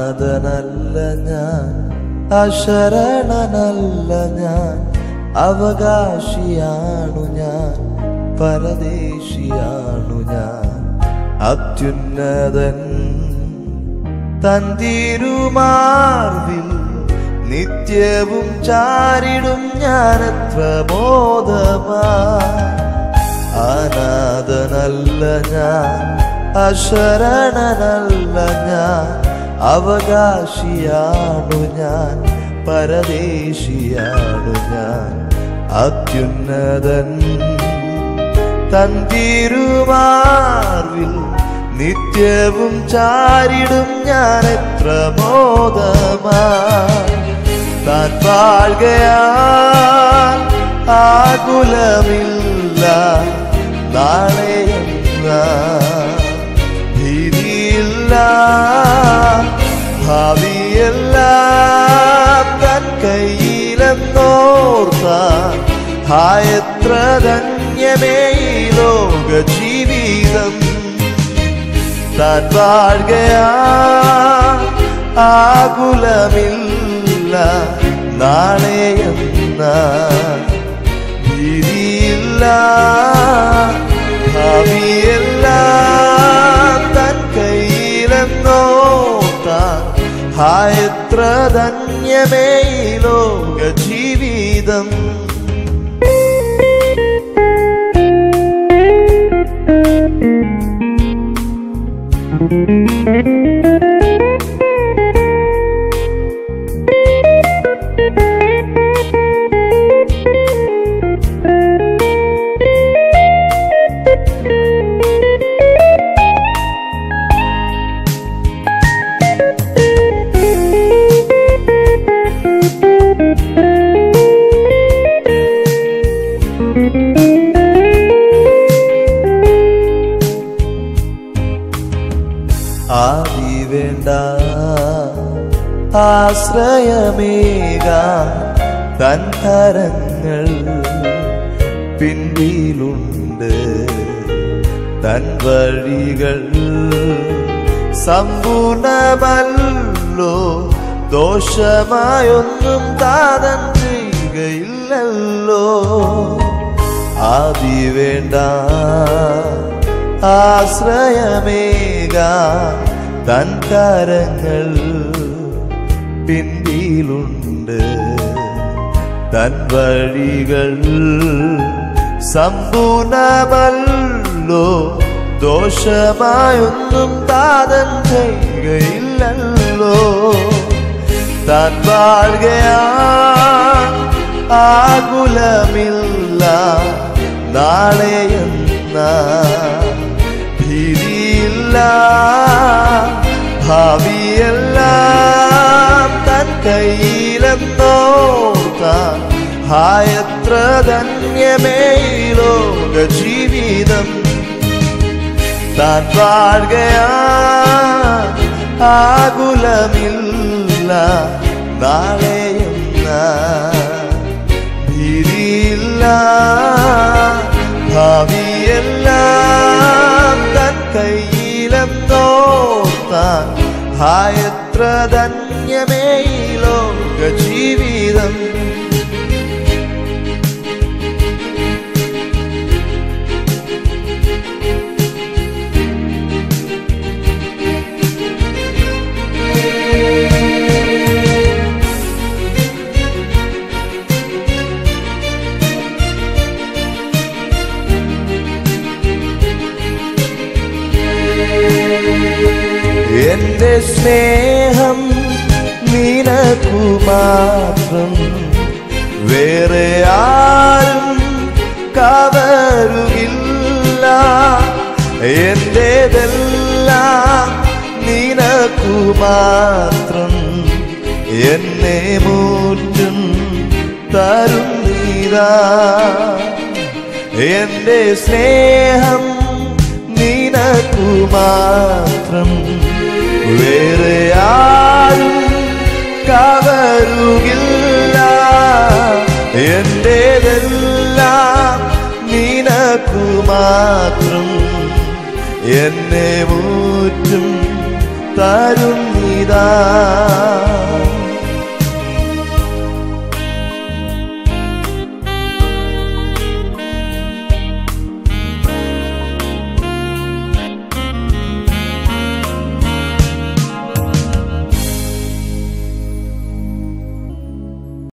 അനാഥനല്ല ഞാൻ അശരണനല്ല ഞാൻ അവകാശിയാണു ഞാൻ പരദേശിയാണു ഞാൻ അത്യുന്നതൻ തന്തിരുമാർവിൽ നിത്യവും ചാരിടും ഞാനത്ര ബോധമാ അനാഥനല്ല ഞാൻ അശരണനല്ല ഞാൻ അവകാശിയാണു ഞാൻ പരദേശിയാണു ഞാൻ അത്യുന്നതൻ തന്തിരുമാർവിൽ നിത്യവും ചാരിടും ഞാൻ എത്ര മോദമാ താൻ പാഴുകയാ ആകുലമില്ല നാളെ എന്ന ഭീതിയില്ല ഭാവിയെല്ലാം തൻ കയ്യിലെന്നോർത്താൻ ഹായത്ര ധന്യമേ ഈ ലോക ജീവിതം താൻ വാഴുകയാ ആകുലമില്ല നാളെ എന്ന ഭീതിയില്ല ഭാവിയെല്ലാം തൻ കയ്യിലെന്നോത്താൻ ഹായത്ര ധന്യമേ ഈ ലോക ജീവിതം ആദി വേണ്ട ആശ്രയമേക തൻ കരങ്ങൾ പിന്നിലുണ്ട് തൻ വഴികൾ സമ്പൂർണമല്ലോ ദോഷമായൊന്നും താതൻ ചെയ്യുകയില്ലല്ലോ ആദി വേണ്ട ആശ്രയമേക തൻ കരങ്ങൾ പിന്നിലുണ്ട് തൻ വഴികൾ സമ്പൂർണമല്ലോ ദോഷമായൊന്നും താതൻ ചെയ്യുകയില്ലല്ലോ താൻ വാഴുകയാ ആകുലമില്ല നാളെ എന്ന ഭീതിയില്ല ഭാവിയെല്ലാം തൻ കയ്യിലെന്നോർത്താൻ ഹായത്ര ധന്യമേ ഈ ലോക ജീവിതം താൻ വാഴുകയാ ആകുലമില്ല നാളെ എന്ന ഭീതിയില്ല ഭാവിയെല്ലാം തൻ കയ്യിലെന്നോർത്താൻ ഹായത്ര ധന്യമേ ഈ ലോക ജീവിതം എന്റെ സ്നേഹം നിനക്കു മാത്രം വേറെ ആരും കവരുകില്ല എന്റേതെല്ലാം നിനക്കു മാത്രം എന്നെ മൂറ്റും തരും നീരാ എന്റെ സ്നേഹം നിനക്കു മാത്രം വേറെ ആരും കവരുകില്ല എന്റേതെല്ലാം നിനക്കു മാത്രം എന്നെ മൂറ്റും തരും നീ ഞാനിതാ